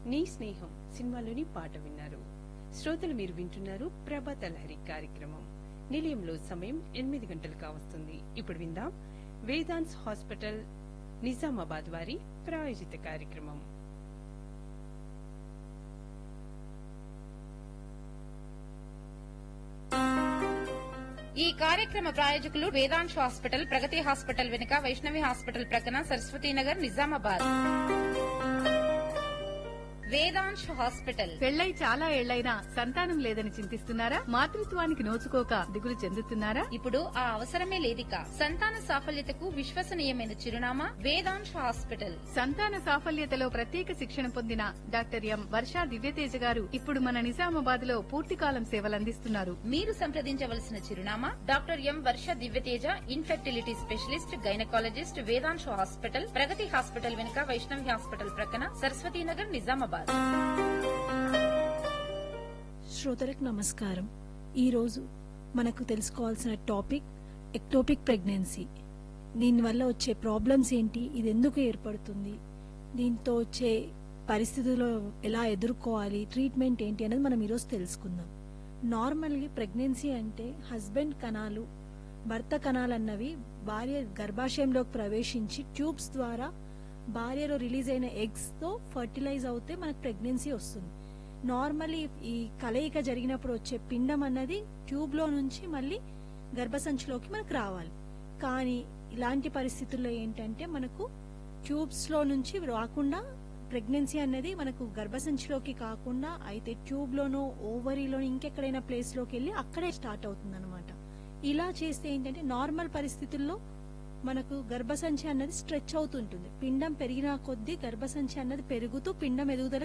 నీ స్నేహం సినిమాలోని పాట విన్నారు శ్రోతలు మీరు వింటున్నారు ప్రభాత లహరి కార్యక్రమం నిలయంలో సమయం ఎనిమిది గంటలు కావస్తుంది ఇప్పుడు విందాం వేదాంత్ హాస్పిటల్ నిజామాబాద్ వారి ప్రాయోజిత కార్యక్రమం ఈ కార్యక్రమ ప్రాయోజకులు వేదాంశ్ హాస్పిటల్ ప్రగతి హాస్పిటల్ వెనుక వైష్ణవి హాస్పిటల్ ప్రక్కన సరస్వతీనగర్ నిజామాబాద్ వేదాంశ్ హాస్పిటల్ పెళ్లై చాలా ఏళ్లైనా సంతానం లేదని చింతిస్తున్నారా మాతృత్వానికి నోచుకోక దిగులు చెందుతున్నారా ఇప్పుడు ఆ అవసరమే లేదిక సంతాన సాఫల్యతకు విశ్వసనీయమైన చిరునామా వేదాంశ్ హాస్పిటల్ సంతాన సాఫల్యతలో ప్రత్యేక శిక్షణ పొందిన డాక్టర్ ఎం వర్షా దివ్యతేజ గారు ఇప్పుడు మన నిజామాబాద్ లో పూర్తికాలం సేవలందిస్తున్నారు మీరు సంప్రదించవలసిన చిరునామా doctor M Varsha Divyateja infertility specialist gynaecologist Vedansh hospital Pragati hospital వెనుక వైష్ణవి హాస్పిటల్ ప్రక్కన సరస్వతీనగర్ నిజామాబాద్ శ్రోతలకు నమస్కారం ఈరోజు మనకు తెలుసుకోవాల్సిన టాపిక్ ఎక్టోపిక్ ప్రెగ్నెన్సీ దీనివల్ల వచ్చే ప్రాబ్లమ్స్ ఏంటి ఇది ఎందుకు ఏర్పడుతుంది దీంతో వచ్చే పరిస్థితుల్లో ఎలా ఎదుర్కోవాలి ట్రీట్మెంట్ ఏంటి అనేది మనం ఈరోజు తెలుసుకుందాం నార్మల్గా ప్రెగ్నెన్సీ అంటే హస్బెండ్ కణాలు భర్త కణాలు అన్నవి భార్య గర్భాశయంలోకి ప్రవేశించి ట్యూబ్స్ ద్వారా భార్యలో రిలీజ్ అయిన ఎగ్స్ తో ఫర్టిలైజ్ అవుతే మనకు ప్రెగ్నెన్సీ వస్తుంది నార్మల్లీ ఈ కలయిక జరిగినప్పుడు వచ్చే పిండం అన్నది ట్యూబ్ లో నుంచి మళ్ళీ గర్భసంచిలోకి మనకు రావాలి కానీ ఇలాంటి పరిస్థితుల్లో ఏంటంటే మనకు ట్యూబ్స్ లో నుంచి రాకుండా ప్రెగ్నెన్సీ అనేది మనకు గర్భసంచిలోకి కాకుండా అయితే ట్యూబ్ లోనో ఓవరీలో ఇంకెక్కడైనా ప్లేస్ లోకి వెళ్ళి అక్కడే స్టార్ట్ అవుతుంది ఇలా చేస్తే ఏంటంటే నార్మల్ పరిస్థితుల్లో మనకు గర్భసంచి అన్నది స్ట్రెచ్ అవుతుంటుంది పిండం పెరిగిన కొద్దీ గర్భసంచి అన్నది పెరుగుతూ పిండం ఎదుగుదల